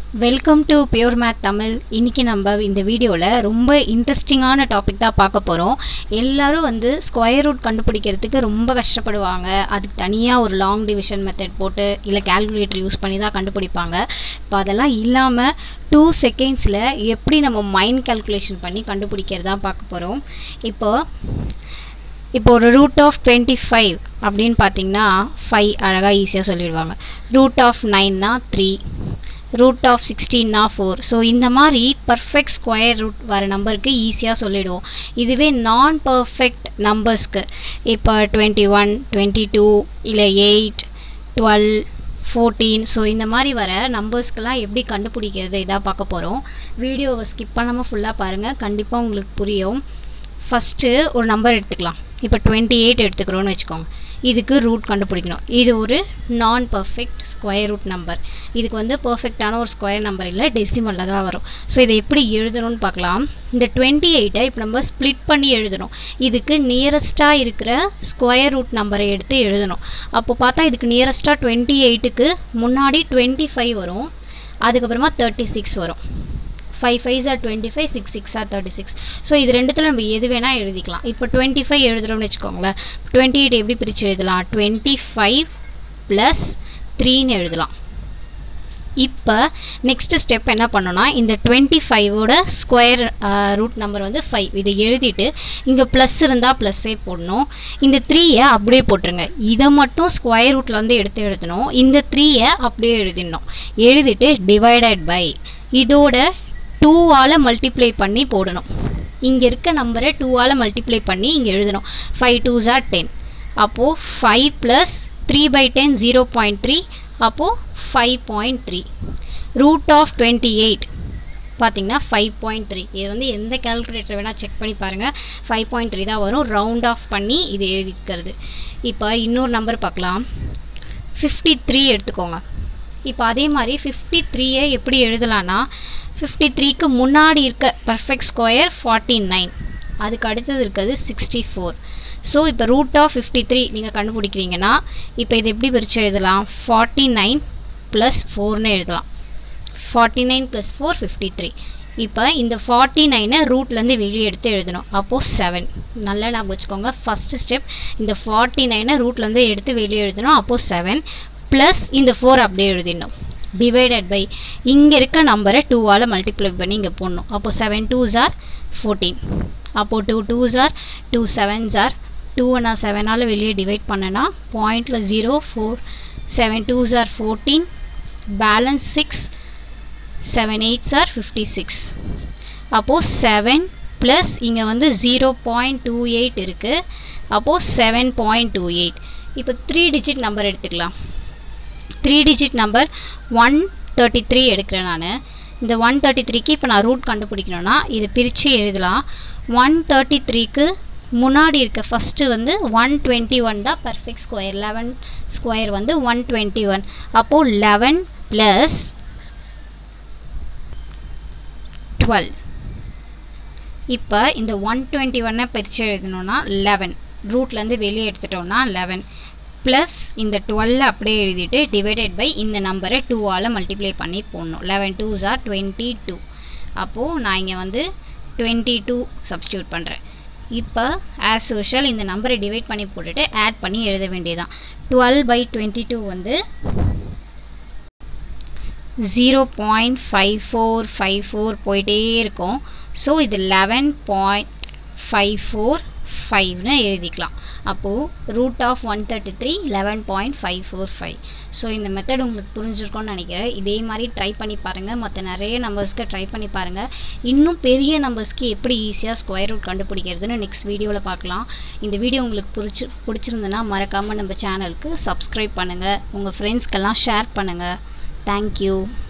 welcome to pure math Tamil இன்றைக்கி நம்ம இந்த வீடியோவில் ரொம்ப இன்ட்ரெஸ்டிங்கான டாபிக் தான் பார்க்க போகிறோம் எல்லாரும் வந்து ஸ்கொயர் ரூட் கண்டுபிடிக்கிறதுக்கு ரொம்ப கஷ்டப்படுவாங்க அதுக்கு தனியாக ஒரு லாங் டிவிஷன் மெத்தட் போட்டு இல்லை கால்குலேட்டர் யூஸ் பண்ணி தான் கண்டுபிடிப்பாங்க இப்போ அதெல்லாம் இல்லாமல் டூ செகண்ட்ஸில் எப்படி நம்ம மைண்ட் கால்குலேஷன் பண்ணி கண்டுபிடிக்கிறதா பார்க்க போகிறோம் இப்போ இப்போ ஒரு ரூட் ஆஃப் டுவெண்ட்டி ஃபைவ் அப்படின்னு பார்த்தீங்கன்னா ஃபைவ் அழகாக ஈஸியாக சொல்லிடுவாங்க ரூட் ஆஃப் நைன்னா த்ரீ ரூட் ஆஃப் சிக்ஸ்டீன்னா ஃபோர் ஸோ இந்த மாதிரி பர்ஃபெக்ட் ஸ்கொயர் ரூட் வர நம்பருக்கு ஈஸியாக சொல்லிடுவோம் இதுவே நான் பர்ஃபெக்ட் நம்பர்ஸ்க்கு இப்போ டுவெண்ட்டி ஒன் டுவெண்ட்டி டூ இல்லை எயிட் டுவெல் ஃபோர்டீன் ஸோ இந்த மாதிரி வர நம்பர்ஸ்க்கெலாம் எப்படி கண்டுபிடிக்கிறது இதாக பார்க்க போகிறோம் வீடியோவை ஸ்கிப் பண்ணாமல் ஃபுல்லாக பாருங்கள் கண்டிப்பாக உங்களுக்கு புரியும் ஃபஸ்ட்டு ஒரு நம்பர் எடுத்துக்கலாம் இப்போ டுவெண்ட்டி எயிட் எடுத்துக்கிறோன்னு வச்சுக்கோங்க இதுக்கு ரூட் கண்டுபிடிக்கணும் இது ஒரு நான் பர்ஃபெக்ட் ஸ்கொயர் ரூட் நம்பர் இதுக்கு வந்து பர்ஃபெக்டான ஒரு ஸ்கொயர் நம்பர் இல்லை டெசிமலில் தான் வரும் ஸோ இதை எப்படி எழுதணும்னு பார்க்கலாம் இந்த டுவெண்ட்டி எயிட்டை இப்போ நம்ம ஸ்ப்ளிட் பண்ணி எழுதணும் இதுக்கு நியரஸ்ட்டாக இருக்கிற ஸ்கொயர் ரூட் நம்பரை எடுத்து எழுதணும் அப்போ பார்த்தா இதுக்கு நியரஸ்ட்டாக டுவெண்ட்டி எயிட்டுக்கு முன்னாடி டுவெண்ட்டி ஃபைவ் வரும் அதுக்கப்புறமா தேர்ட்டி சிக்ஸ் வரும் five five or twenty five six six or thirty six so இது ரெண்டுத்தில் நம்ம எது வேணால் எழுதிக்கலாம் இப்போ டுவெண்ட்டி ஃபைவ் எழுதுகிறோம்னு வச்சுக்கோங்களேன் டுவெண்ட்டி எயிட் எப்படி பிரித்து எழுதலாம் டுவெண்ட்டி ஃபைவ் ப்ளஸ் த்ரீன்னு எழுதலாம் இப்போ நெக்ஸ்ட்டு ஸ்டெப் என்ன பண்ணோன்னா இந்த டுவெண்ட்டி ஃபைவோட ஸ்கொயர் ரூட் நம்பர் வந்து ஃபைவ் இதை எழுதிட்டு இங்கே ப்ளஸ் இருந்தால் ப்ளஸ்ஸே போடணும் இந்த த்ரீயை அப்படியே போட்டுருங்க இதை மட்டும் ஸ்கொயர் ரூட்டில் வந்து எடுத்து எழுதணும் இந்த த்ரீயை அப்படியே எழுதிடணும் எழுதிட்டு டிவைடட் பை இதோட டூவால் மல்டிப்ளை பண்ணி போடணும் இங்கே இருக்க நம்பரை டூவால் மல்டிப்ளை பண்ணி இங்கே எழுதணும் ஃபைவ் டூ ஜார் டென் அப்போது five plus three by ten zero point three அப்போது five point three root of twenty eight பார்த்தீங்கன்னா ஃபைவ் பாயிண்ட் த்ரீ இது வந்து எந்த கேல்குலேட்டர் வேணால் செக் பண்ணி பாருங்கள் ஃபைவ் பாயிண்ட் த்ரீ தான் வரும் ரவுண்ட் ஆஃப் பண்ணி இது எழுதிக்கிறது இப்போ இன்னொரு நம்பர் பார்க்கலாம் ஃபிஃப்டி த்ரீ எடுத்துக்கோங்க இப்போ அதே மாதிரி ஃபிஃப்டி த்ரீயை எப்படி எழுதலான்னா ஃபிஃப்டி த்ரீக்கு முன்னாடி இருக்க பர்ஃபெக்ட் ஸ்கொயர் ஃபார்ட்டி நைன் அதுக்கு அடுத்தது இருக்கிறது சிக்ஸ்டி ஃபோர் ஸோ இப்போ ரூட் ஆஃப் ஃபிஃப்டி த்ரீ நீங்கள் கண்டுபிடிக்கிறீங்கன்னா இப்போ இது எப்படி பிரித்து எழுதலாம் ஃபார்ட்டி நைன் ப்ளஸ் ஃபோர்னு எழுதலாம் forty nine plus four fifty three இப்போ இந்த ஃபார்ட்டி நைனை ரூட்லேருந்து வெளியே எடுத்து எழுதணும் அப்போது செவன் நல்லா ஞாபகம் வச்சுக்கோங்க ஃபஸ்ட்டு ஸ்டெப் இந்த ஃபார்ட்டி நைனை ரூட்லேருந்து எடுத்து வெளியே எழுதணும் அப்போது செவன் ப்ளஸ் இந்த ஃபோர் அப்படியே எழுதிடணும் டிவைடட் பை இங்கே இருக்க நம்பரை டூவால் மல்டிப்ளை பண்ணி இங்கே போடணும் அப்போது செவன் டூ ஜார் ஃபோர்டீன் அப்போது two two are two seven are டூவை நான் செவனால் வெளியே டிவைட் பண்ணேன்னா பாயிண்டில் zero four seven two are fourteen balance six seven eight are fifty six அப்போது செவன் ப்ளஸ் இங்கே வந்து ஜீரோ பாயிண்ட் டூ எயிட் இருக்குது அப்போது செவன் பாயிண்ட் டூ எயிட் இப்போ த்ரீ டிஜிட் நம்பர் எடுத்துக்கலாம் three digit number one thirty three எடுக்கிறேன் நான் இந்த ஒன் தேர்ட்டி த்ரீக்கு இப்போ நான் ரூட் கண்டுபிடிக்கணும்னா இதை பிரித்து எழுதலாம் ஒன் தேர்ட்டி த்ரீக்கு முன்னாடி இருக்க ஃபஸ்ட்டு வந்து ஒன் டுவெண்ட்டி ஒன் தான் பர்ஃபெக்ட் ஸ்கொயர் லெவன் ஸ்கொயர் வந்து ஒன் டுவெண்ட்டி ஒன் அப்போது லெவன் ப்ளஸ் டுவெல் இப்போ இந்த ஒன் டுவெண்ட்டி ஒன்னை பிரித்து எழுதணுன்னா லெவன் ரூட்லேருந்து வெளியே எடுத்துட்டோம்னா லெவன் ப்ளஸ் இந்த டுவெல் அப்படியே எழுதிட்டு டிவைடட் பை இந்த நம்பரை டூவால் மல்டிப்ளை பண்ணி போடணும் eleven two are twenty two அப்போது நான் இங்கே வந்து டுவெண்ட்டி டூ சப்ஸ்டியூட் பண்ணுறேன் இப்போ ஆஸ் யூஷுவல் இந்த நம்பரை டிவைட் பண்ணி போட்டுட்டு ஆட் பண்ணி எழுத வேண்டியதான் டுவெல் பை டுவெண்ட்டி டூ வந்து zero point five four five four போயிட்டே இருக்கும் ஸோ இது லெவன் பாயிண்ட் ஃபைவ் ஃபோர் ஃபைவ்னு எழுதிக்கலாம் அப்போது root of one thirty three eleven point five four five so இந்த மெத்தட் உங்களுக்கு புரிஞ்சிருக்கோன்னு நினைக்கிறேன் இதே மாதிரி ட்ரை பண்ணி பாருங்கள் மற்ற நிறைய நம்பர்ஸ்க்கு ட்ரை பண்ணி பாருங்கள் இன்னும் பெரிய நம்பர்ஸ்க்கு எப்படி ஈஸியாக ஸ்கொயர் ரூட் கண்டுபிடிக்கிறதுன்னு நெக்ஸ்ட் வீடியோவில் பார்க்கலாம் இந்த வீடியோ உங்களுக்கு பிடிச்சி பிடிச்சிருந்துன்னா மறக்காமல் நம்ம சேனலுக்கு சப்ஸ்கிரைப் பண்ணுங்கள் உங்கள் ஃப்ரெண்ட்ஸ்க்கெல்லாம் ஷேர் பண்ணுங்கள் தேங்க்யூ